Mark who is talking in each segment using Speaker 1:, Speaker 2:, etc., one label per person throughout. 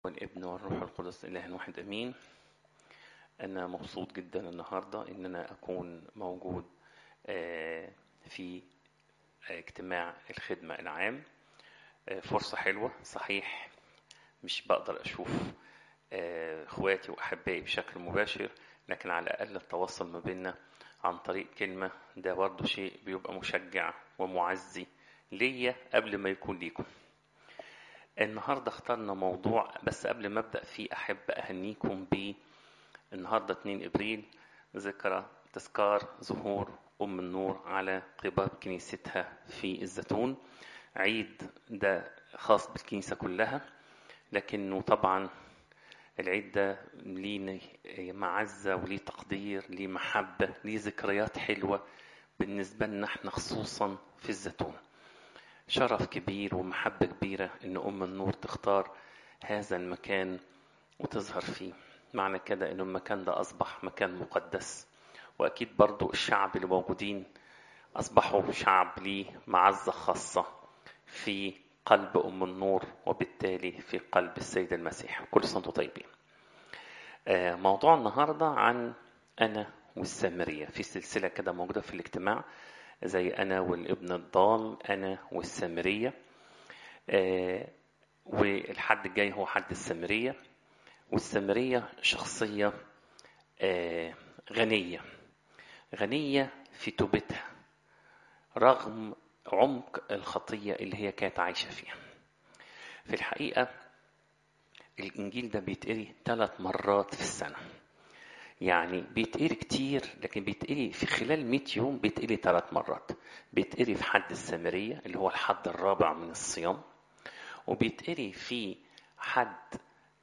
Speaker 1: والابن والروح القدس إله واحد أمين أنا مبسوط جدا النهاردة إن أنا أكون موجود آه، في اجتماع الخدمة العام آه، فرصة حلوة صحيح مش بقدر أشوف آه، إخواتي وأحبائي بشكل مباشر لكن على الأقل التواصل ما بيننا عن طريق كلمة ده برضه شيء بيبقى مشجع ومعزي ليا قبل ما يكون ليكم النهاردة اخترنا موضوع بس قبل ما أبدأ فيه أحب أهنيكم ب النهاردة 2 إبريل ذكرى تذكار ظهور أم النور على قباب كنيستها في الزيتون عيد ده خاص بالكنيسة كلها لكنه طبعا العيد ده ليه معزة وليه تقدير ليه محبة ليه ذكريات حلوة بالنسبة لنا احنا خصوصا في الزيتون شرف كبير ومحبة كبيرة إن أم النور تختار هذا المكان وتظهر فيه معنى كده إن المكان ده أصبح مكان مقدس وأكيد برضو الشعب اللي موجودين أصبحوا شعب ليه معزة خاصة في قلب أم النور وبالتالي في قلب السيد المسيح كل سنة وانتم طيبين آه، موضوع النهاردة عن أنا والسامرية في سلسلة كده موجودة في الاجتماع زي أنا والابن الضال أنا والسامرية آه، والحد الجاي هو حد السامرية والسامرية شخصية آه، غنية غنية في توبتها رغم عمق الخطية اللي هي كانت عايشة فيها في الحقيقة الإنجيل ده بيتقري ثلاث مرات في السنة يعني بيتقري كتير لكن بيتقري في خلال 100 يوم بيتقري ثلاث مرات بيتقري في حد السامرية اللي هو الحد الرابع من الصيام وبيتقري في حد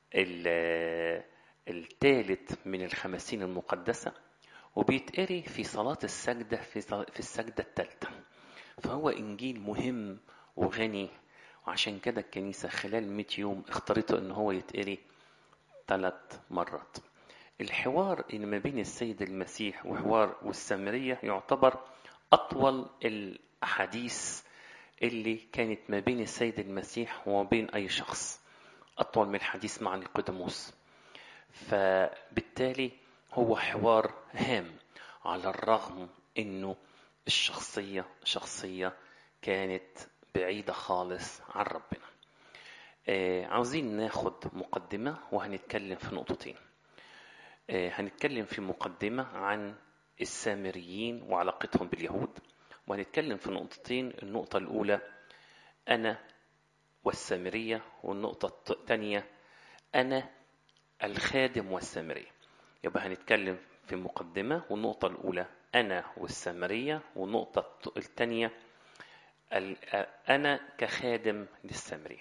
Speaker 1: الثالث من الخمسين المقدسة وبيتقري في صلاة السجدة في في السجدة الثالثة فهو إنجيل مهم وغني وعشان كده الكنيسة خلال 100 يوم اختارته إن هو يتقري ثلاث مرات الحوار اللي ما بين السيد المسيح وحوار والسامرية يعتبر أطول الأحاديث اللي كانت ما بين السيد المسيح وما بين أي شخص أطول من الحديث مع نيقوديموس فبالتالي هو حوار هام على الرغم إنه الشخصية شخصية كانت بعيدة خالص عن ربنا آه عاوزين ناخد مقدمة وهنتكلم في نقطتين آه هنتكلم في مقدمة عن السامريين وعلاقتهم باليهود وهنتكلم في نقطتين النقطة الأولى أنا والسامرية والنقطة الثانية أنا الخادم والسامرية يبقى هنتكلم في مقدمة والنقطة الأولى أنا والسامرية والنقطة الثانية أنا كخادم للسامرية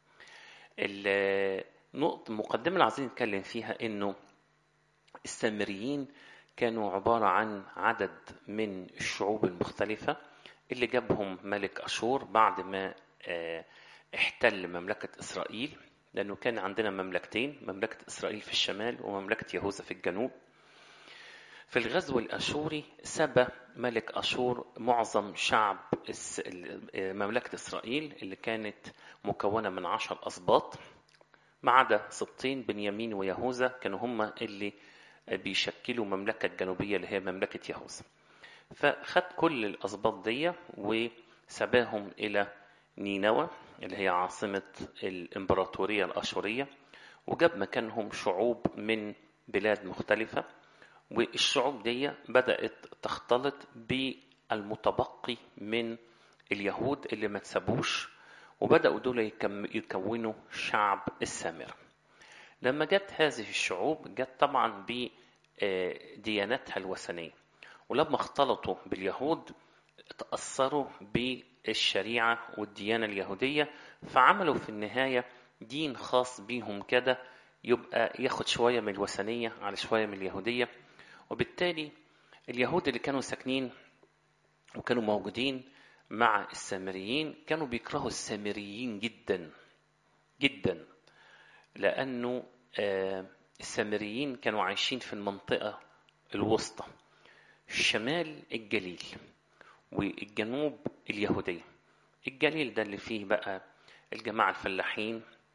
Speaker 1: النقطة المقدمة اللي عايزين نتكلم فيها إنه السامريين كانوا عبارة عن عدد من الشعوب المختلفة اللي جابهم ملك أشور بعد ما احتل مملكة إسرائيل لأنه كان عندنا مملكتين مملكة إسرائيل في الشمال ومملكة يهوذا في الجنوب في الغزو الأشوري سبى ملك أشور معظم شعب مملكة إسرائيل اللي كانت مكونة من عشر أسباط ما عدا سبطين بنيامين ويهوذا كانوا هم اللي بيشكلوا مملكة الجنوبية اللي هي مملكة يهوذا فخد كل الأسباط دي وسباهم إلى نينوى اللي هي عاصمة الإمبراطورية الأشورية وجاب مكانهم شعوب من بلاد مختلفة والشعوب دي بدأت تختلط بالمتبقي من اليهود اللي ما تسابوش وبدأوا دول يكونوا شعب السامرة لما جت هذه الشعوب جت طبعا بدياناتها الوثنية ولما اختلطوا باليهود تأثروا بالشريعة والديانة اليهودية فعملوا في النهاية دين خاص بيهم كده يبقى ياخد شوية من الوثنية على شوية من اليهودية وبالتالي اليهود اللي كانوا ساكنين وكانوا موجودين مع السامريين كانوا بيكرهوا السامريين جدا جدا لأنه السامريين كانوا عايشين في المنطقة الوسطى شمال الجليل والجنوب اليهودية الجليل ده اللي فيه بقى الجماعة الفلاحين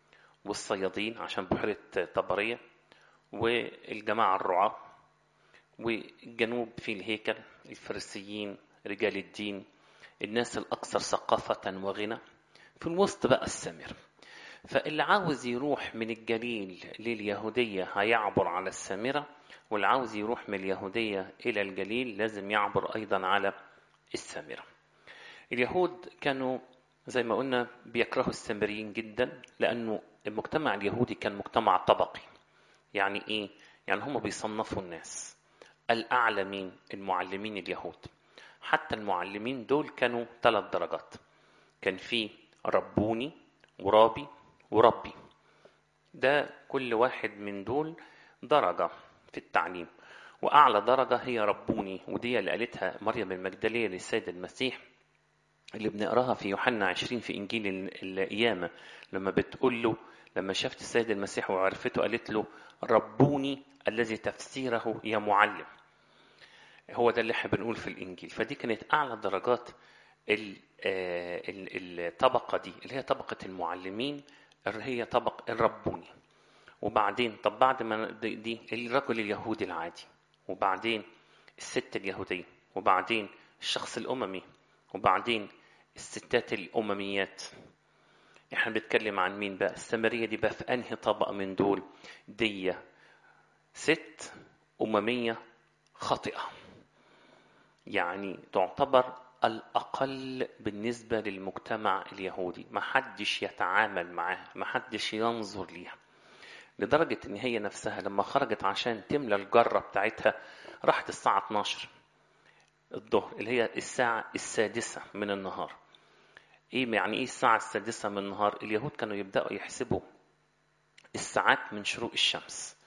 Speaker 1: والصيادين عشان بحيرة طبرية والجماعة الرعاة والجنوب في الهيكل الفريسيين رجال الدين الناس الأكثر ثقافة وغنى في الوسط بقى السامر فاللي عاوز يروح من الجليل لليهودية هيعبر على السامرة واللي عاوز يروح من اليهودية إلى الجليل لازم يعبر أيضا على السامرة اليهود كانوا زي ما قلنا بيكرهوا السامريين جدا لأنه المجتمع اليهودي كان مجتمع طبقي يعني إيه؟ يعني هم بيصنفوا الناس الأعلى مين؟ المعلمين اليهود حتى المعلمين دول كانوا ثلاث درجات كان في ربوني ورابي وربي ده كل واحد من دول درجة في التعليم وأعلى درجة هي ربوني ودي اللي قالتها مريم المجدلية للسيد المسيح اللي بنقراها في يوحنا 20 في إنجيل القيامة لما بتقول له لما شافت السيد المسيح وعرفته قالت له ربوني الذي تفسيره يا معلم هو ده اللي احنا بنقول في الإنجيل فدي كانت أعلى درجات الطبقة دي اللي هي طبقة المعلمين اللي هي طبق الربوني وبعدين طب بعد ما دي, دي الرجل اليهودي العادي وبعدين الست اليهودية وبعدين الشخص الأممي وبعدين الستات الأمميات احنا بنتكلم عن مين بقى السامرية دي بقى في أنهي طبقة من دول دي ست أممية خاطئة يعني تعتبر الأقل بالنسبة للمجتمع اليهودي ما حدش يتعامل معاها ما حدش ينظر ليها لدرجة إن هي نفسها لما خرجت عشان تملى الجرة بتاعتها راحت الساعة 12 الظهر اللي هي الساعة السادسة من النهار إيه يعني إيه الساعة السادسة من النهار اليهود كانوا يبدأوا يحسبوا الساعات من شروق الشمس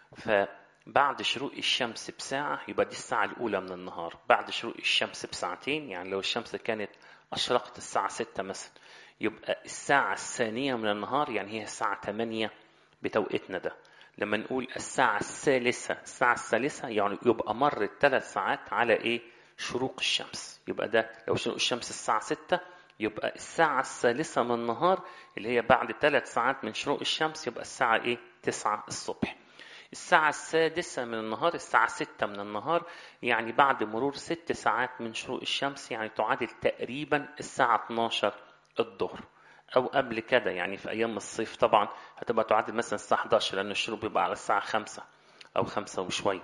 Speaker 1: فبعد شروق الشمس بساعة يبقى دي الساعة الأولى من النهار بعد شروق الشمس بساعتين يعني لو الشمس كانت أشرقت الساعة 6 مثلا يبقى الساعة الثانية من النهار يعني هي الساعة 8 بتوقيتنا ده لما نقول الساعة الثالثة الساعة الثالثة يعني يبقى مرت ثلاث ساعات على إيه شروق الشمس يبقى ده لو شروق الشمس الساعة 6 يبقى الساعة الثالثة من النهار اللي هي بعد ثلاث ساعات من شروق الشمس يبقى الساعة إيه 9 الصبح الساعة السادسة من النهار الساعة ستة من النهار يعني بعد مرور ست ساعات من شروق الشمس يعني تعادل تقريبا الساعة 12 الظهر أو قبل كده يعني في أيام الصيف طبعا هتبقى تعادل مثلا الساعة 11 لأن الشروق بيبقى على الساعة 5 أو 5 وشوية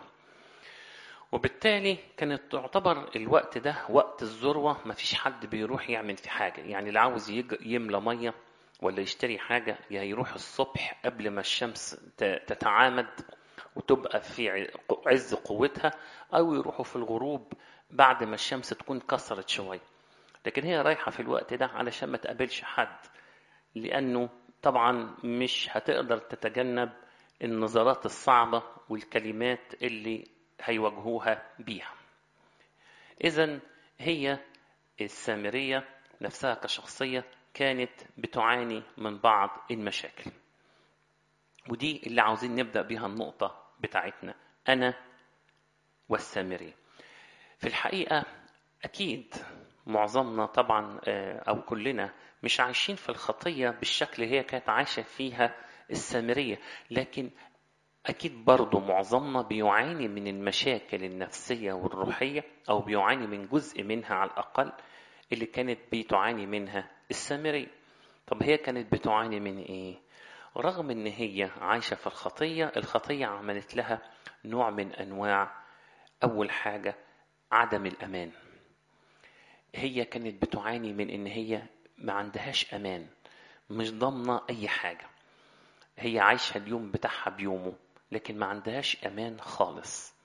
Speaker 1: وبالتالي كانت تعتبر الوقت ده وقت الذروة مفيش حد بيروح يعمل في حاجة يعني اللي عاوز يملى مية ولا يشتري حاجة يا يروح الصبح قبل ما الشمس تتعامد وتبقى في عز قوتها أو يروحوا في الغروب بعد ما الشمس تكون كسرت شوية لكن هي رايحة في الوقت ده علشان ما تقابلش حد لأنه طبعا مش هتقدر تتجنب النظرات الصعبة والكلمات اللي هيواجهوها بيها إذا هي السامرية نفسها كشخصية كانت بتعاني من بعض المشاكل ودي اللي عاوزين نبدأ بيها النقطة بتاعتنا أنا والسامري في الحقيقة أكيد معظمنا طبعا أو كلنا مش عايشين في الخطية بالشكل هي كانت عايشة فيها السامرية لكن أكيد برضو معظمنا بيعاني من المشاكل النفسية والروحية أو بيعاني من جزء منها على الأقل اللي كانت بتعاني منها السامرية طب هي كانت بتعاني من إيه؟ رغم ان هي عايشة في الخطية الخطية عملت لها نوع من انواع اول حاجة عدم الامان هي كانت بتعاني من ان هي ما عندهاش امان مش ضامنة اي حاجة هي عايشة اليوم بتاعها بيومه لكن ما عندهاش امان خالص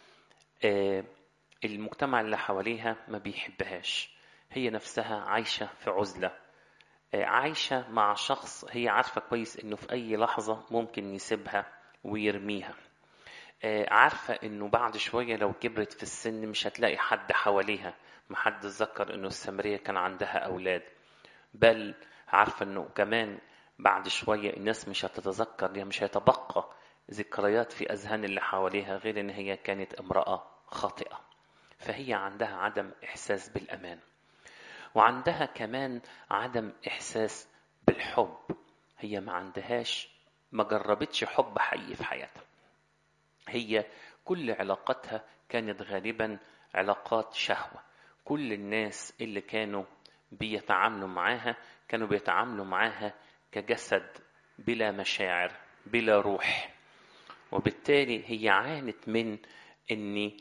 Speaker 1: آه المجتمع اللي حواليها ما بيحبهاش هي نفسها عايشة في عزلة عايشة مع شخص هي عارفة كويس انه في اي لحظة ممكن يسيبها ويرميها عارفة انه بعد شوية لو كبرت في السن مش هتلاقي حد حواليها محد ذكر انه السامرية كان عندها اولاد بل عارفة انه كمان بعد شوية الناس مش هتتذكر يعني مش هيتبقى ذكريات في اذهان اللي حواليها غير ان هي كانت امرأة خاطئة فهي عندها عدم احساس بالامان وعندها كمان عدم إحساس بالحب هي ما عندهاش ما جربتش حب حقيقي في حياتها هي كل علاقاتها كانت غالبا علاقات شهوة كل الناس اللي كانوا بيتعاملوا معاها كانوا بيتعاملوا معاها كجسد بلا مشاعر بلا روح وبالتالي هي عانت من ان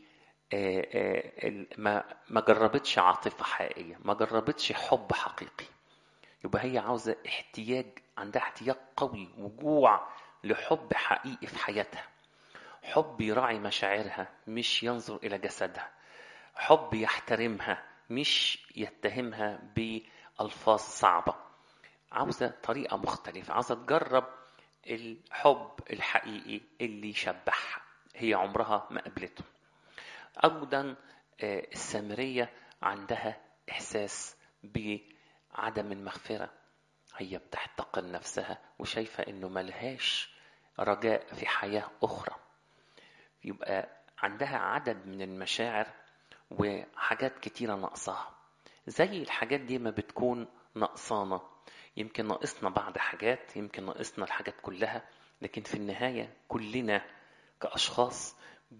Speaker 1: ما ما جربتش عاطفه حقيقيه ما جربتش حب حقيقي يبقى هي عاوزه احتياج عندها احتياج قوي وجوع لحب حقيقي في حياتها حب يراعي مشاعرها مش ينظر الى جسدها حب يحترمها مش يتهمها بألفاظ صعبة عاوزة طريقة مختلفة عاوزة تجرب الحب الحقيقي اللي يشبعها هي عمرها ما قابلته أيضا السامرية عندها إحساس بعدم المغفرة هي بتحتقر نفسها وشايفة إنه ملهاش رجاء في حياة أخرى يبقى عندها عدد من المشاعر وحاجات كتيرة ناقصاها زي الحاجات دي ما بتكون نقصانة يمكن ناقصنا بعض حاجات يمكن ناقصنا الحاجات كلها لكن في النهاية كلنا كأشخاص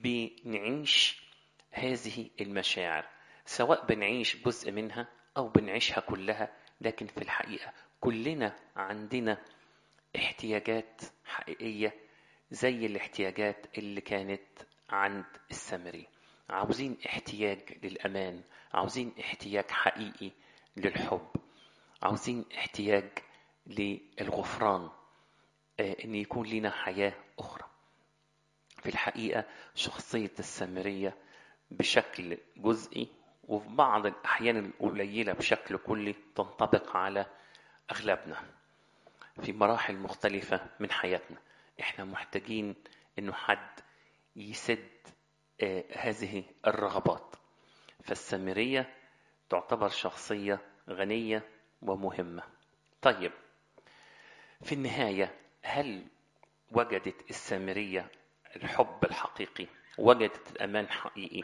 Speaker 1: بنعيش هذه المشاعر سواء بنعيش جزء منها أو بنعيشها كلها لكن في الحقيقة كلنا عندنا احتياجات حقيقية زي الاحتياجات اللي كانت عند السامري عاوزين احتياج للأمان عاوزين احتياج حقيقي للحب عاوزين احتياج للغفران ان يكون لنا حياة أخرى في الحقيقة شخصية السامرية بشكل جزئي وفي بعض الأحيان القليلة بشكل كلي تنطبق على أغلبنا في مراحل مختلفة من حياتنا احنا محتاجين انه حد يسد آه هذه الرغبات فالسامرية تعتبر شخصية غنية ومهمة طيب في النهاية هل وجدت السامرية الحب الحقيقي وجدت الأمان حقيقي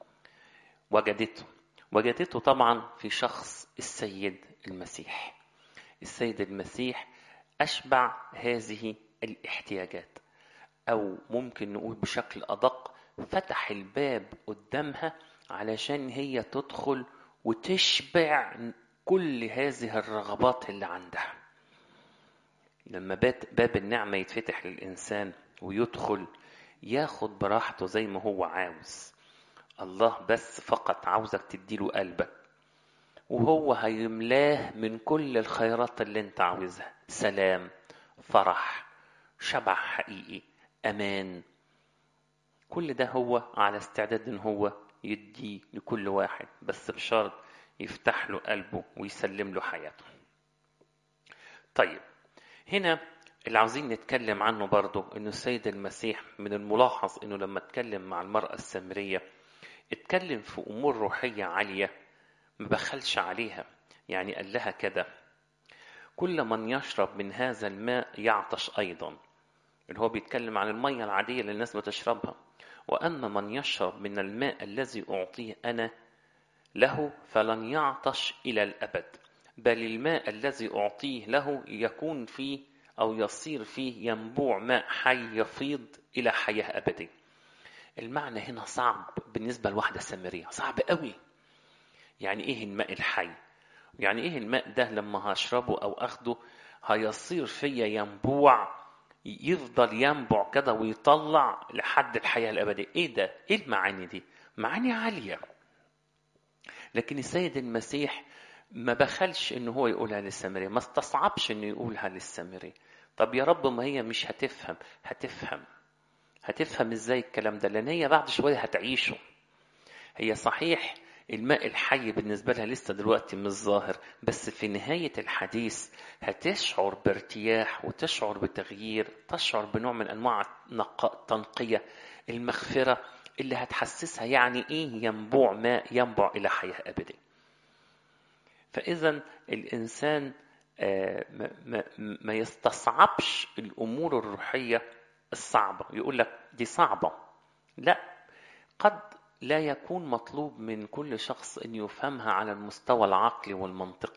Speaker 1: وجدته وجدته طبعا في شخص السيد المسيح السيد المسيح أشبع هذه الاحتياجات أو ممكن نقول بشكل أدق فتح الباب قدامها علشان هي تدخل وتشبع كل هذه الرغبات اللي عندها لما باب النعمة يتفتح للإنسان ويدخل ياخد براحته زي ما هو عاوز الله بس فقط عاوزك تديله قلبك وهو هيملاه من كل الخيرات اللي انت عاوزها سلام فرح شبع حقيقي امان كل ده هو على استعداد ان هو يديه لكل واحد بس بشرط يفتح له قلبه ويسلم له حياته طيب هنا اللي عاوزين نتكلم عنه برضه انه السيد المسيح من الملاحظ انه لما اتكلم مع المرأة السامرية اتكلم في امور روحية عالية ما بخلش عليها يعني قال لها كده كل من يشرب من هذا الماء يعطش ايضا اللي هو بيتكلم عن المية العادية اللي الناس بتشربها واما من يشرب من الماء الذي اعطيه انا له فلن يعطش الى الابد بل الماء الذي اعطيه له يكون فيه او يصير فيه ينبوع ماء حي يفيض الى حياه ابديه المعنى هنا صعب بالنسبه لواحده سامريه صعب قوي يعني ايه الماء الحي يعني ايه الماء ده لما هشربه او اخده هيصير فيا ينبوع يفضل ينبع كده ويطلع لحد الحياه الابديه ايه ده ايه المعاني دي معاني عاليه لكن السيد المسيح ما بخلش ان هو يقولها للسامريه ما استصعبش انه يقولها للسامريه طب يا رب ما هي مش هتفهم هتفهم هتفهم ازاي الكلام ده لان هي بعد شويه هتعيشه هي صحيح الماء الحي بالنسبه لها لسه دلوقتي مش ظاهر بس في نهايه الحديث هتشعر بارتياح وتشعر بتغيير تشعر بنوع من انواع التنقيه المغفره اللي هتحسسها يعني ايه ينبوع ماء ينبع الى حياه ابديه فاذا الانسان ما يستصعبش الامور الروحيه الصعبه يقول لك دي صعبه لا قد لا يكون مطلوب من كل شخص ان يفهمها على المستوى العقلي والمنطقي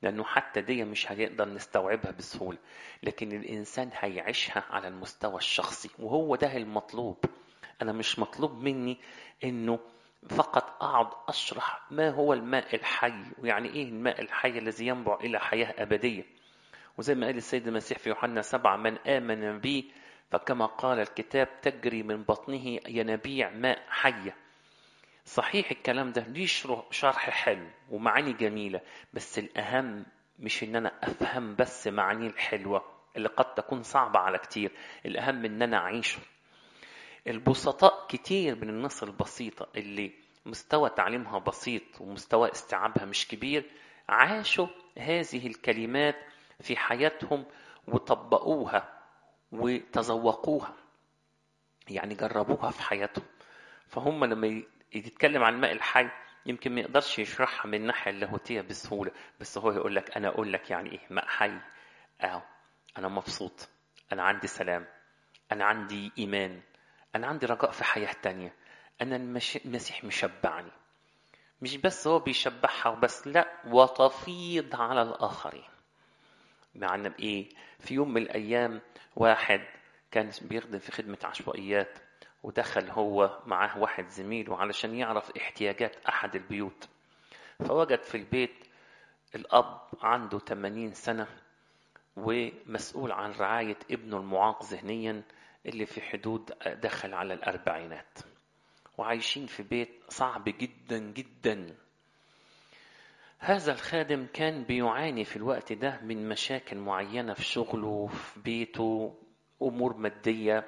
Speaker 1: لأنه حتى دي مش هيقدر نستوعبها بسهولة لكن الإنسان هيعيشها على المستوى الشخصي وهو ده المطلوب أنا مش مطلوب مني إنه فقط أقعد أشرح ما هو الماء الحي ويعني إيه الماء الحي الذي ينبع إلى حياة أبدية وزي ما قال السيد المسيح في يوحنا سبعة من آمن بي فكما قال الكتاب تجري من بطنه ينابيع ماء حية صحيح الكلام ده ليه شرح حلو ومعاني جميلة بس الأهم مش إن أنا أفهم بس معانيه الحلوة اللي قد تكون صعبة على كتير الأهم إن أنا أعيشه البسطاء كتير من الناس البسيطة اللي مستوى تعليمها بسيط ومستوى استيعابها مش كبير عاشوا هذه الكلمات في حياتهم وطبقوها وتذوقوها يعني جربوها في حياتهم فهم لما يتكلم عن الماء الحي يمكن ما يقدرش يشرحها من الناحية اللاهوتية بسهولة بس هو يقول لك أنا أقول لك يعني إيه ماء حي أهو أنا مبسوط أنا عندي سلام أنا عندي إيمان أنا عندي رجاء في حياة تانية أنا المسيح مشبعني مش بس هو بيشبعها وبس لا وتفيض على الآخرين معنى بإيه في يوم من الأيام واحد كان بيخدم في خدمة عشوائيات ودخل هو معاه واحد زميله علشان يعرف احتياجات أحد البيوت فوجد في البيت الأب عنده 80 سنة ومسؤول عن رعاية ابنه المعاق ذهنيا اللي في حدود دخل على الأربعينات وعايشين في بيت صعب جدا جدا هذا الخادم كان بيعاني في الوقت ده من مشاكل معينة في شغله في بيته أمور مادية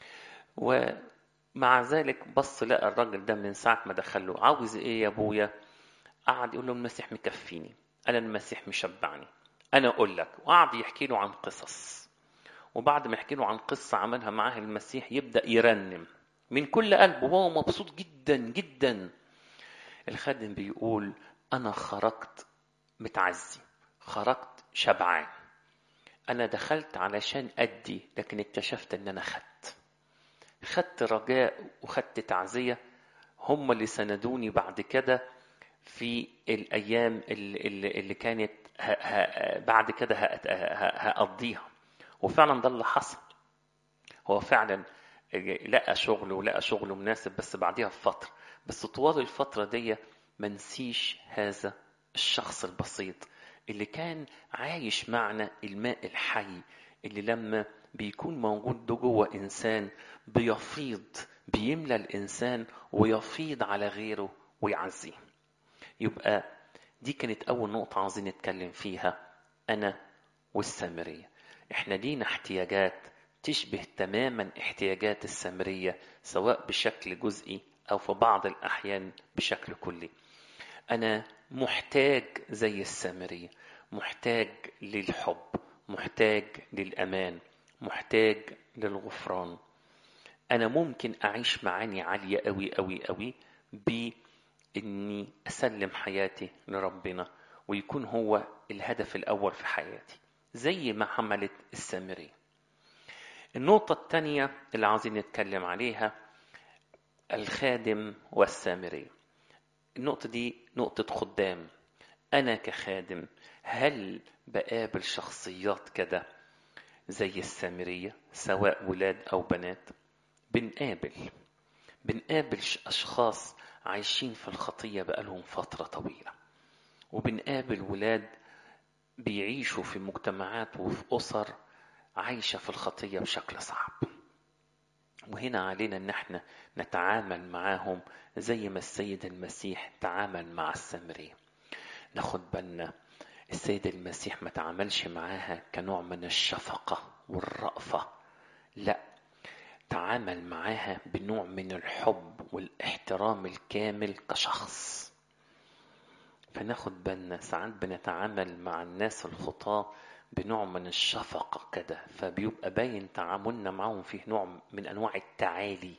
Speaker 1: ومع ذلك بص لقى الراجل ده من ساعة ما دخله عاوز إيه يا أبويا قعد يقول له المسيح مكفيني أنا المسيح مشبعني أنا أقول لك وقعد يحكي له عن قصص وبعد ما يحكي له عن قصة عملها معاه المسيح يبدأ يرنم من كل قلبه وهو مبسوط جدا جدا الخادم بيقول أنا خرجت متعزي خرجت شبعان أنا دخلت علشان أدي لكن اكتشفت إن أنا خدت خدت رجاء وخدت تعزية هم اللي سندوني بعد كده في الأيام اللي, اللي, اللي كانت ه ه بعد كده هقضيها وفعلا ده اللي حصل هو فعلا لقى شغل ولقى شغل مناسب بس بعديها بفترة بس طوال الفترة دي منسيش هذا الشخص البسيط اللي كان عايش معنا الماء الحي اللي لما بيكون موجود ده جوه إنسان بيفيض بيملى الإنسان ويفيض على غيره ويعزيه يبقى دي كانت أول نقطة عاوزين نتكلم فيها أنا والسامرية إحنا لينا احتياجات تشبه تماما احتياجات السامرية سواء بشكل جزئي أو في بعض الأحيان بشكل كلي أنا محتاج زي السامرية محتاج للحب محتاج للأمان محتاج للغفران أنا ممكن أعيش معاني عالية أوي أوي أوي بإني أسلم حياتي لربنا ويكون هو الهدف الأول في حياتي زي ما عملت السامرية النقطة الثانية اللي عاوزين نتكلم عليها الخادم والسامري النقطة دي نقطة خدام أنا كخادم هل بقابل شخصيات كده زي السامرية سواء ولاد أو بنات بنقابل بنقابل أشخاص عايشين في الخطية بقالهم فترة طويلة وبنقابل ولاد بيعيشوا في مجتمعات وفي أسر عايشة في الخطية بشكل صعب وهنا علينا ان احنا نتعامل معاهم زي ما السيد المسيح تعامل مع السامرية ناخد بالنا السيد المسيح ما تعاملش معاها كنوع من الشفقة والرأفة لا تعامل معاها بنوع من الحب والاحترام الكامل كشخص فناخد بالنا ساعات بنتعامل مع الناس الخطاة بنوع من الشفقة كده فبيبقى باين تعاملنا معهم فيه نوع من أنواع التعالي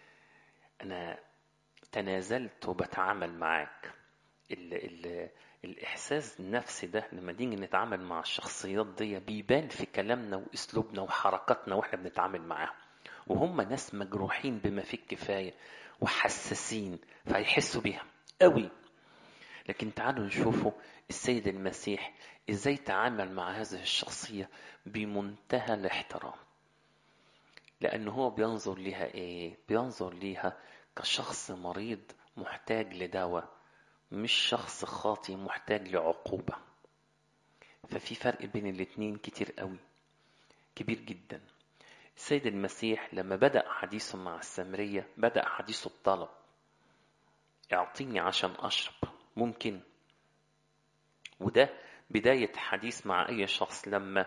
Speaker 1: أنا تنازلت وبتعامل معاك ال ال الإحساس النفسي ده لما نيجي نتعامل مع الشخصيات دي بيبان في كلامنا وأسلوبنا وحركاتنا وإحنا بنتعامل معاهم وهم ناس مجروحين بما فيه الكفاية وحساسين فهيحسوا بيها قوي لكن تعالوا نشوفوا السيد المسيح ازاي تعامل مع هذه الشخصية بمنتهى الاحترام لأنه هو بينظر ليها إيه؟ بينظر ليها كشخص مريض محتاج لدواء مش شخص خاطي محتاج لعقوبة ففي فرق بين الاتنين كتير قوي كبير جدا السيد المسيح لما بدأ حديثه مع السامرية بدأ حديثه بطلب اعطيني عشان أشرب ممكن وده بداية حديث مع أي شخص لما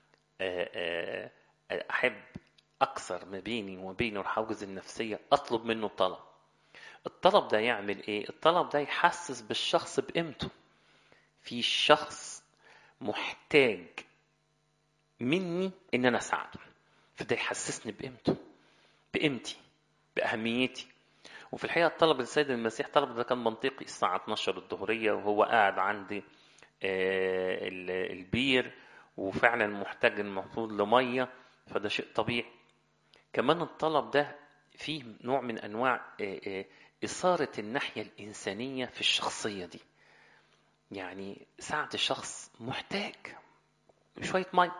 Speaker 1: أحب أكثر ما بيني وبينه الحواجز النفسية أطلب منه طلب الطلب ده يعمل إيه؟ الطلب ده يحسس بالشخص بقيمته في شخص محتاج مني إن أنا أساعده فده يحسسني بقيمته بقيمتي بأهميتي وفي الحقيقة طلب السيد المسيح طلب ده كان منطقي الساعة 12 الظهرية وهو قاعد عند البير وفعلا محتاج المفروض لمية فده شيء طبيعي كمان الطلب ده فيه نوع من أنواع إثارة الناحية الإنسانية في الشخصية دي يعني ساعة شخص محتاج شوية مية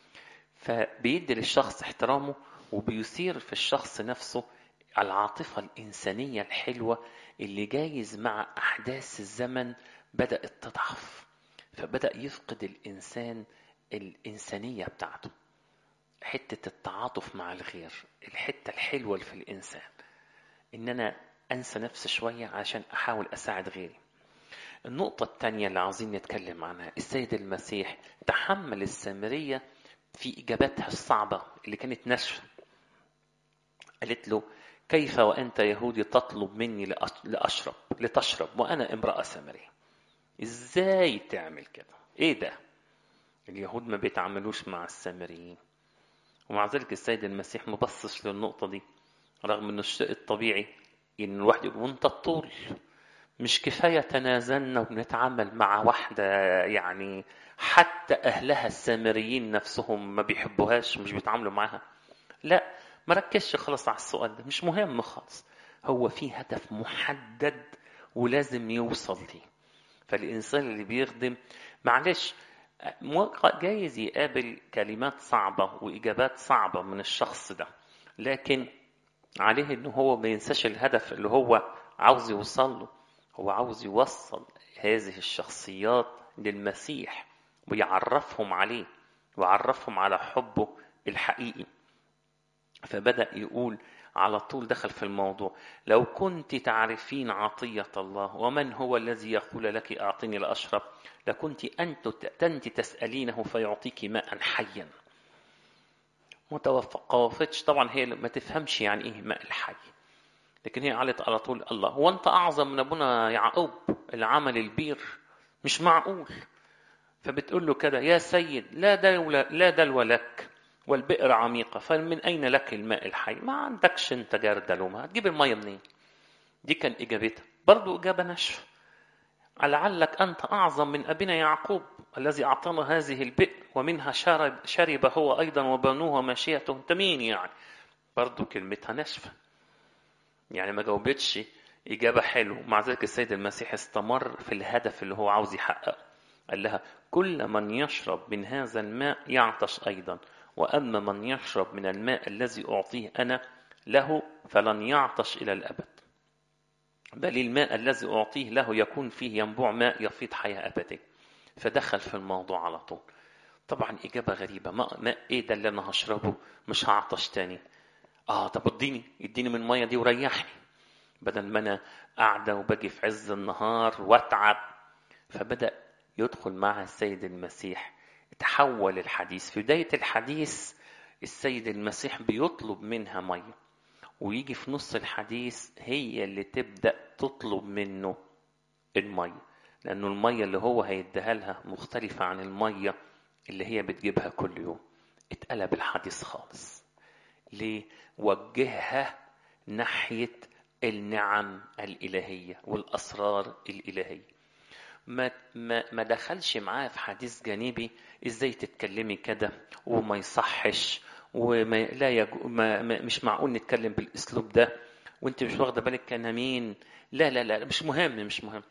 Speaker 1: فبيدي للشخص احترامه وبيثير في الشخص نفسه العاطفة الإنسانية الحلوة اللي جايز مع أحداث الزمن بدأت تضعف فبدأ يفقد الإنسان الإنسانية بتاعته حتة التعاطف مع الغير الحتة الحلوة اللي في الإنسان إن أنا أنسى نفسي شوية عشان أحاول أساعد غيري النقطة الثانية اللي عاوزين نتكلم عنها السيد المسيح تحمل السامرية في إجاباتها الصعبة اللي كانت نشفة قالت له كيف وأنت يهودي تطلب مني لأشرب لتشرب وأنا امرأة سامرية إزاي تعمل كده إيه ده اليهود ما بيتعاملوش مع السامريين ومع ذلك السيد المسيح مبصش للنقطة دي رغم أن الشيء الطبيعي إن الواحد يقول وأنت الطول مش كفاية تنازلنا وبنتعامل مع واحدة يعني حتى أهلها السامريين نفسهم ما بيحبوهاش مش بيتعاملوا معاها لا ما ركزش خلاص على السؤال ده مش مهم خالص هو في هدف محدد ولازم يوصل ليه فالإنسان اللي بيخدم معلش جايز يقابل كلمات صعبة وإجابات صعبة من الشخص ده لكن عليه إنه هو ما ينساش الهدف اللي هو عاوز يوصل له هو عاوز يوصل هذه الشخصيات للمسيح ويعرفهم عليه ويعرفهم على حبه الحقيقي فبدأ يقول على طول دخل في الموضوع لو كنت تعرفين عطية الله ومن هو الذي يقول لك أعطني لأشرب لكنت أنت أنت تسألينه فيعطيك ماء حيا متوقفتش طبعا هي ما تفهمش يعني ايه ماء الحي لكن هي قالت على طول الله هو انت اعظم من ابونا يعقوب اللي عمل البير مش معقول فبتقول له كده يا سيد لا دلو لا دلو لك والبئر عميقة فمن أين لك الماء الحي ما عندكش أنت جردل وما هتجيب المية منين دي كان إجابتها برضو إجابة ناشفة لعلك أنت أعظم من أبينا يعقوب الذي أعطانا هذه البئر ومنها شرب, شرب هو أيضا وبنوه وماشيته أنت مين يعني برضو كلمتها ناشفة يعني ما جاوبتش إجابة حلوة مع ذلك السيد المسيح استمر في الهدف اللي هو عاوز يحققه قال لها كل من يشرب من هذا الماء يعطش أيضا وأما من يشرب من الماء الذي أعطيه أنا له فلن يعطش إلى الأبد بل الماء الذي أعطيه له يكون فيه ينبوع ماء يفيض حياة أبدية فدخل في الموضوع على طول طبعا إجابة غريبة ما ماء إيه ده اللي أنا هشربه مش هعطش تاني آه طب اديني اديني من المية دي وريحني بدل ما أنا قاعدة وباجي في عز النهار واتعب فبدأ يدخل مع السيد المسيح تحول الحديث في بداية الحديث السيد المسيح بيطلب منها مية ويجي في نص الحديث هي اللي تبدأ تطلب منه المية لأنه المية اللي هو هيديها لها مختلفة عن المية اللي هي بتجيبها كل يوم اتقلب الحديث خالص ليه؟ وجهها ناحية النعم الإلهية والأسرار الإلهية ما ما ما دخلش معاها في حديث جانبي ازاي تتكلمي كده وما يصحش وما لا يجو ما ما مش معقول نتكلم بالاسلوب ده وانت مش واخده بالك انا مين لا لا لا مش مهم مش مهم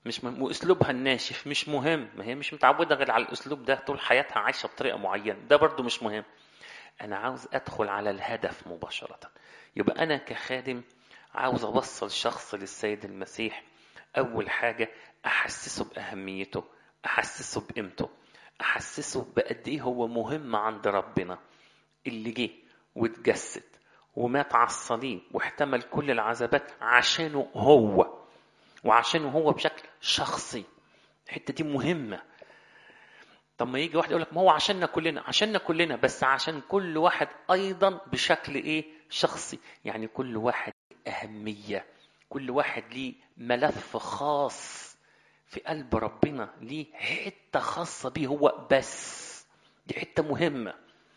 Speaker 1: مش مهم واسلوبها الناشف مش مهم ما هي مش متعوده غير على الاسلوب ده طول حياتها عايشه بطريقه معينه ده برضو مش مهم انا عاوز ادخل على الهدف مباشره يبقى انا كخادم عاوز اوصل شخص للسيد المسيح اول حاجه احسسه باهميته احسسه بقيمته احسسه بقد ايه هو مهم عند ربنا اللي جه واتجسد ومات على الصليب واحتمل كل العذابات عشانه هو وعشانه هو بشكل شخصي الحته دي مهمه طب ما يجي واحد يقول لك ما هو عشاننا كلنا عشاننا كلنا بس عشان كل واحد ايضا بشكل ايه شخصي يعني كل واحد اهميه كل واحد ليه ملف خاص في قلب ربنا ليه حته خاصه بيه هو بس دي حته مهمه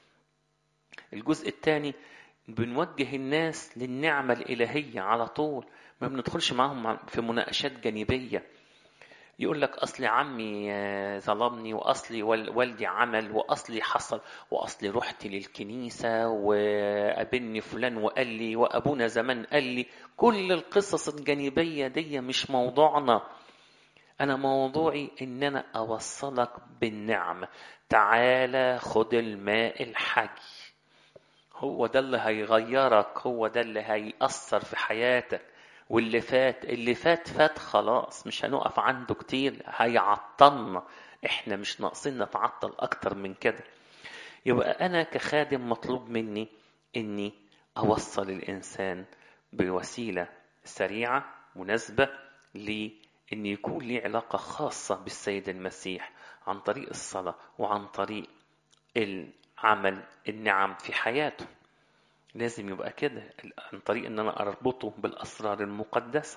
Speaker 1: الجزء الثاني بنوجه الناس للنعمة الإلهية على طول ما بندخلش معاهم في مناقشات جانبية يقول لك أصلي عمي ظلمني وأصلي والدي عمل وأصلي حصل وأصلي رحت للكنيسة وقابلني فلان وقال لي وأبونا زمان قال لي كل القصص الجانبية دي مش موضوعنا أنا موضوعي إن أنا أوصلك بالنعمة تعالى خد الماء الحي هو ده اللي هيغيرك هو ده اللي هيأثر في حياتك واللي فات اللي فات فات خلاص مش هنقف عنده كتير هيعطلنا احنا مش ناقصين نتعطل اكتر من كده يبقى انا كخادم مطلوب مني اني اوصل الانسان بوسيله سريعه مناسبه لان يكون لي علاقه خاصه بالسيد المسيح عن طريق الصلاه وعن طريق عمل النعم في حياته لازم يبقى كده عن طريق ان انا اربطه بالاسرار المقدسه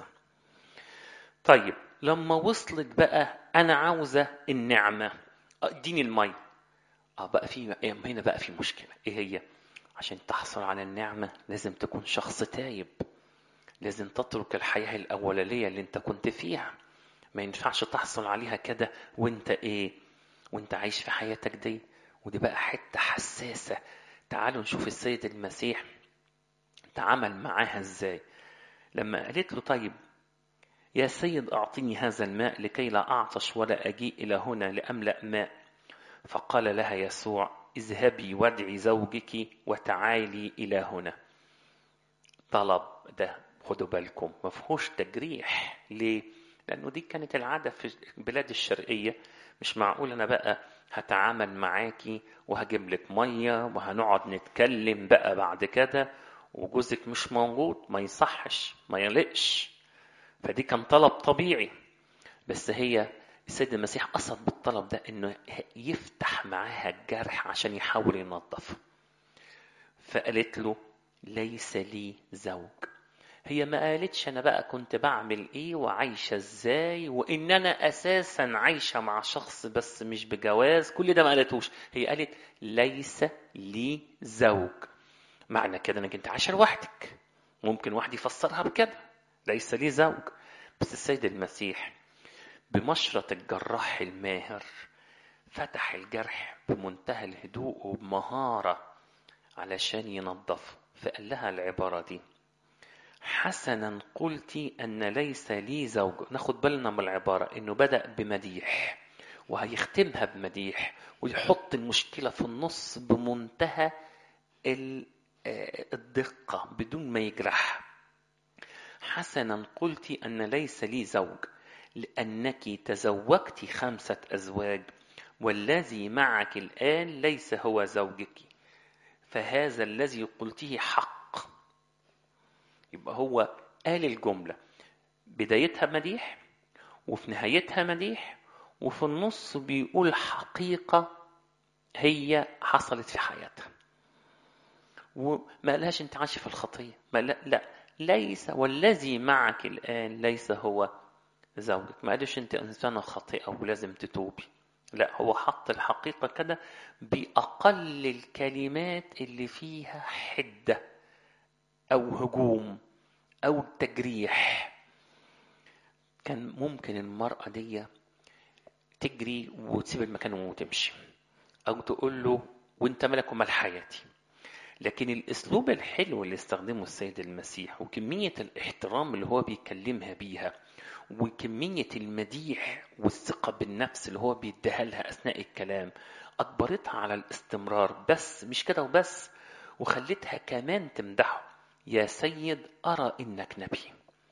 Speaker 1: طيب لما وصلت بقى انا عاوزه النعمه اديني المي اه بقى في هنا بقى في مشكله ايه هي عشان تحصل على النعمه لازم تكون شخص تايب لازم تترك الحياه الاولانيه اللي انت كنت فيها ما ينفعش تحصل عليها كده وانت ايه وانت عايش في حياتك دي ودي بقى حتة حساسة تعالوا نشوف السيد المسيح تعامل معاها ازاي لما قالت له طيب يا سيد أعطني هذا الماء لكي لا أعطش ولا أجيء إلى هنا لأملأ ماء فقال لها يسوع اذهبي وادعي زوجك وتعالي إلى هنا طلب ده خدوا بالكم ما فيهوش تجريح ليه؟ لأنه دي كانت العادة في البلاد الشرقية مش معقول أنا بقى هتعامل معاكي وهجيب لك ميه وهنقعد نتكلم بقى بعد كده وجوزك مش موجود ما يصحش ما يلقش فدي كان طلب طبيعي بس هي السيد المسيح قصد بالطلب ده انه يفتح معاها الجرح عشان يحاول ينظفه فقالت له ليس لي زوج هي ما قالتش انا بقى كنت بعمل ايه وعايشه ازاي وان انا اساسا عايشه مع شخص بس مش بجواز كل ده ما قالتوش هي قالت ليس لي زوج معنى كده انك انت عايشه لوحدك ممكن واحد يفسرها بكده ليس لي زوج بس السيد المسيح بمشرط الجراح الماهر فتح الجرح بمنتهى الهدوء وبمهاره علشان ينظفه فقال لها العباره دي حسنا قلت أن ليس لي زوج ناخد بالنا من العبارة إنه بدأ بمديح وهيختمها بمديح ويحط المشكلة في النص بمنتهى الدقة بدون ما يجرح حسنا قلت أن ليس لي زوج لأنك تزوجت خمسة أزواج والذي معك الآن ليس هو زوجك فهذا الذي قلته حق يبقى هو قال الجملة بدايتها مديح وفي نهايتها مديح وفي النص بيقول حقيقة هي حصلت في حياتها وما قالهاش انت عايشه في الخطيه ما لا, لا ليس والذي معك الان ليس هو زوجك ما قالش انت انسانه خاطئه ولازم تتوبي لا هو حط الحقيقه كده باقل الكلمات اللي فيها حده او هجوم او تجريح كان ممكن المراه دي تجري وتسيب المكان وتمشي او تقول له وانت ملك ومال حياتي لكن الاسلوب الحلو اللي استخدمه السيد المسيح وكميه الاحترام اللي هو بيكلمها بيها وكمية المديح والثقة بالنفس اللي هو بيديها لها أثناء الكلام أجبرتها على الاستمرار بس مش كده وبس وخلتها كمان تمدحه يا سيد أرى إنك نبي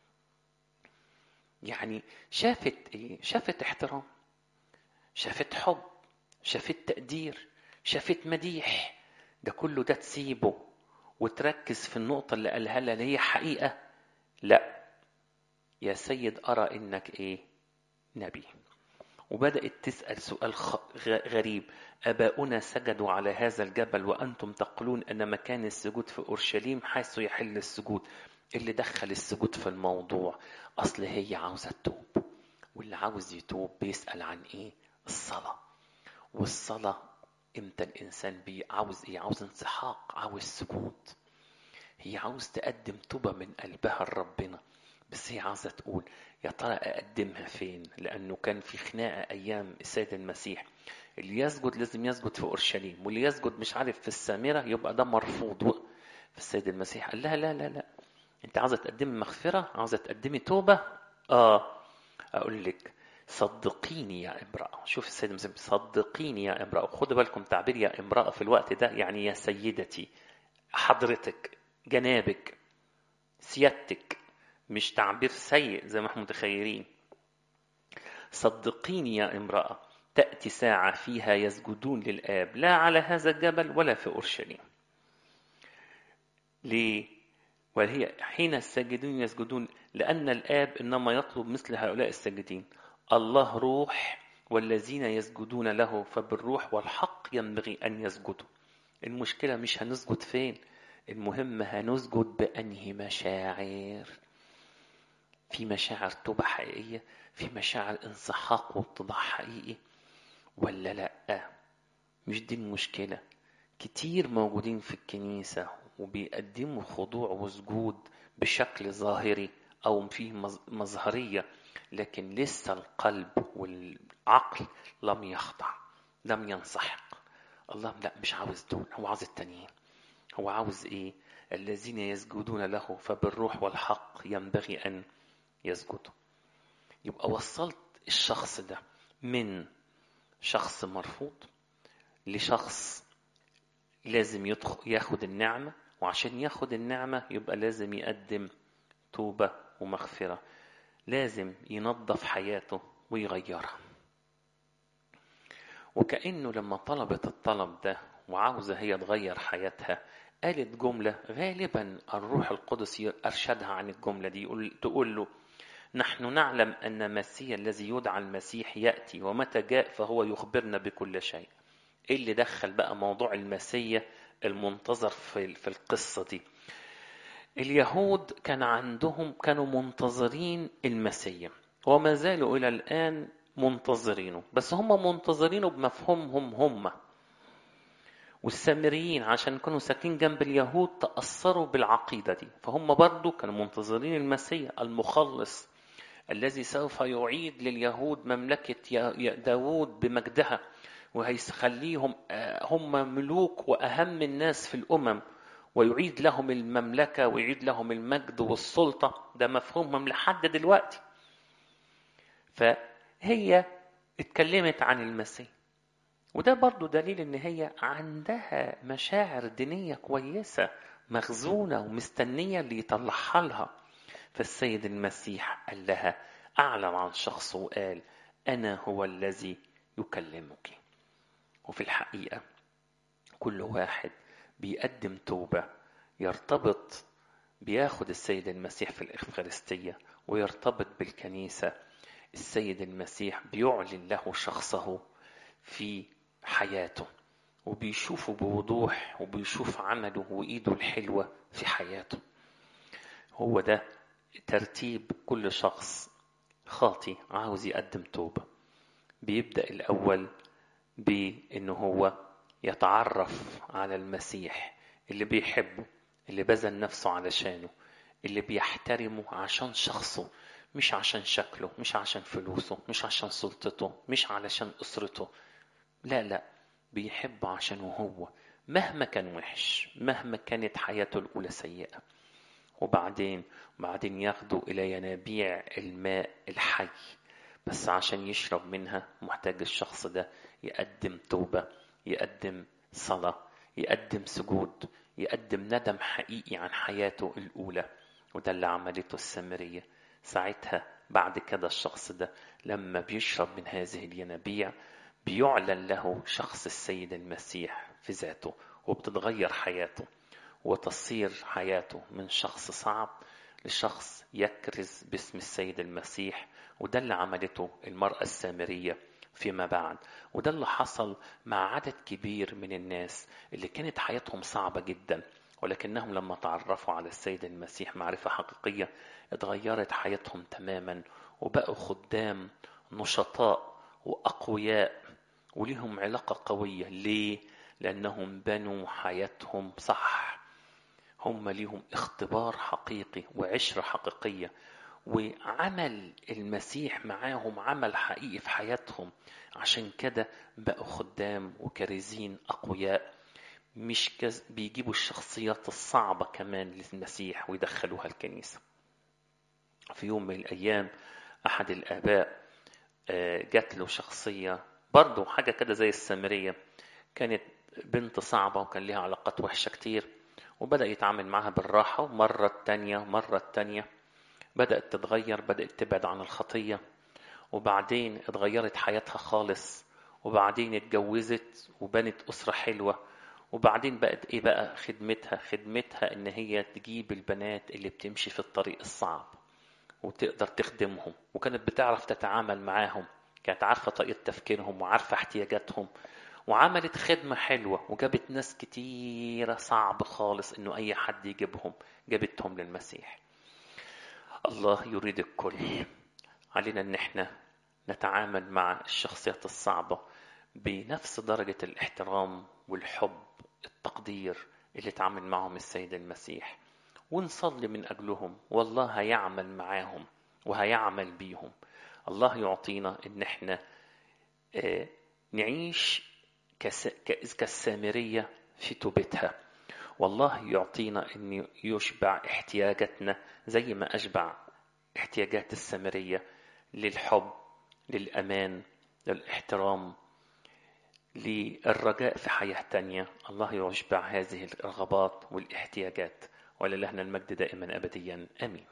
Speaker 1: يعني شافت إيه؟ شافت احترام شافت حب شافت تقدير شافت مديح ده كله ده تسيبه وتركز في النقطة اللي قالها لها اللي هي حقيقة لا يا سيد أرى إنك إيه نبي وبدأت تسأل سؤال غريب أباؤنا سجدوا على هذا الجبل وأنتم تقولون أن مكان السجود في أورشليم حيث يحل السجود اللي دخل السجود في الموضوع أصل هي عاوزة تتوب واللي عاوز يتوب بيسأل عن إيه الصلاة والصلاة امتى الإنسان بي عاوز إيه عاوز انسحاق عاوز سجود هي عاوز تقدم توبة من قلبها لربنا بس هي عاوزة تقول يا ترى أقدمها فين لأنه كان في خناقة أيام السيد المسيح اللي يسجد لازم يسجد في أورشليم واللي يسجد مش عارف في السامرة يبقى ده مرفوض فالسيد المسيح قال لها لا لا لا أنت عاوزة تقدمي مغفرة عاوزة تقدمي توبة آه أقول لك صدقيني يا امرأة شوف السيد المسيح صدقيني يا امرأة خدوا بالكم تعبير يا امرأة في الوقت ده يعني يا سيدتي حضرتك جنابك سيادتك مش تعبير سيء زي ما احنا متخيلين صدقيني يا امرأة تأتي ساعة فيها يسجدون للآب لا على هذا الجبل ولا في أورشليم ليه؟ وهي حين الساجدون يسجدون لأن الآب إنما يطلب مثل هؤلاء الساجدين الله روح والذين يسجدون له فبالروح والحق ينبغي أن يسجدوا المشكلة مش هنسجد فين المهم هنسجد بأنهي مشاعر في مشاعر توبة حقيقية في مشاعر انسحاق واتضاع حقيقي ولا لا مش دي المشكلة كتير موجودين في الكنيسة وبيقدموا خضوع وسجود بشكل ظاهري أو فيه مظهرية لكن لسه القلب والعقل لم يخضع لم ينسحق الله لا مش عاوز دول هو عاوز التانيين هو عاوز ايه الذين يسجدون له فبالروح والحق ينبغي ان يسجدوا يبقى وصلت الشخص ده من شخص مرفوض لشخص لازم يدخل ياخد النعمة وعشان ياخد النعمة يبقى لازم يقدم توبة ومغفرة لازم ينظف حياته ويغيرها وكأنه لما طلبت الطلب ده وعاوزة هي تغير حياتها قالت جملة غالبا الروح القدس أرشدها عن الجملة دي يقول تقول له نحن نعلم أن المسيح الذي يدعى المسيح يأتي ومتى جاء فهو يخبرنا بكل شيء إيه اللي دخل بقى موضوع المسيح المنتظر في, في القصة دي اليهود كان عندهم كانوا منتظرين المسيح وما زالوا إلى الآن منتظرينه بس هم منتظرينه بمفهومهم هم والسامريين عشان كانوا ساكنين جنب اليهود تأثروا بالعقيدة دي فهم برضو كانوا منتظرين المسيح المخلص الذي سوف يعيد لليهود مملكة داوود بمجدها وهيخليهم هم ملوك وأهم الناس في الأمم ويعيد لهم المملكة ويعيد لهم المجد والسلطة ده مفهومهم لحد دلوقتي فهي اتكلمت عن المسيح وده برضو دليل ان هي عندها مشاعر دينية كويسة مخزونة ومستنية اللي يطلعها لها فالسيد المسيح قال لها أعلم عن شخص وقال أنا هو الذي يكلمك وفي الحقيقة كل واحد بيقدم توبة يرتبط بياخد السيد المسيح في الإفخارستية ويرتبط بالكنيسة السيد المسيح بيعلن له شخصه في حياته وبيشوفه بوضوح وبيشوف عمله وإيده الحلوة في حياته هو ده ترتيب كل شخص خاطي عاوز يقدم توبة بيبدأ الأول بأنه هو يتعرف على المسيح اللي بيحبه اللي بذل نفسه علشانه اللي بيحترمه عشان شخصه مش عشان شكله مش عشان فلوسه مش عشان سلطته مش علشان أسرته لا لا بيحبه عشانه هو مهما كان وحش مهما كانت حياته الأولى سيئة وبعدين بعدين ياخدوا إلى ينابيع الماء الحي بس عشان يشرب منها محتاج الشخص ده يقدم توبة يقدم صلاة يقدم سجود يقدم ندم حقيقي عن حياته الأولى وده اللي عملته السامرية ساعتها بعد كده الشخص ده لما بيشرب من هذه الينابيع بيعلن له شخص السيد المسيح في ذاته وبتتغير حياته وتصير حياته من شخص صعب لشخص يكرز باسم السيد المسيح وده اللي عملته المرأة السامرية فيما بعد وده اللي حصل مع عدد كبير من الناس اللي كانت حياتهم صعبة جدا ولكنهم لما تعرفوا على السيد المسيح معرفة حقيقية اتغيرت حياتهم تماما وبقوا خدام نشطاء وأقوياء وليهم علاقة قوية ليه؟ لأنهم بنوا حياتهم صح هم ليهم اختبار حقيقي وعشرة حقيقية وعمل المسيح معاهم عمل حقيقي في حياتهم عشان كده بقوا خدام وكارزين أقوياء مش كز... بيجيبوا الشخصيات الصعبة كمان للمسيح ويدخلوها الكنيسة في يوم من الأيام أحد الآباء جات له شخصية برضه حاجة كده زي السامرية كانت بنت صعبة وكان لها علاقات وحشة كتير وبدأ يتعامل معها بالراحة ومرة التانية مرة التانية بدأت تتغير بدأت تبعد عن الخطية وبعدين اتغيرت حياتها خالص وبعدين اتجوزت وبنت أسرة حلوة وبعدين بقت ايه بقى خدمتها خدمتها ان هي تجيب البنات اللي بتمشي في الطريق الصعب وتقدر تخدمهم وكانت بتعرف تتعامل معاهم كانت عارفة طريقة تفكيرهم وعارفة احتياجاتهم وعملت خدمة حلوة وجابت ناس كتيرة صعب خالص انه اي حد يجيبهم جابتهم للمسيح الله يريد الكل علينا ان احنا نتعامل مع الشخصيات الصعبة بنفس درجة الاحترام والحب التقدير اللي تعامل معهم السيد المسيح ونصلي من أجلهم والله هيعمل معاهم وهيعمل بيهم الله يعطينا ان احنا نعيش كالسامرية في توبتها والله يعطينا ان يشبع احتياجاتنا زي ما اشبع احتياجات السامرية للحب للأمان للاحترام للرجاء في حياة تانية الله يشبع هذه الرغبات والاحتياجات وللهنا المجد دائما أبديا آمين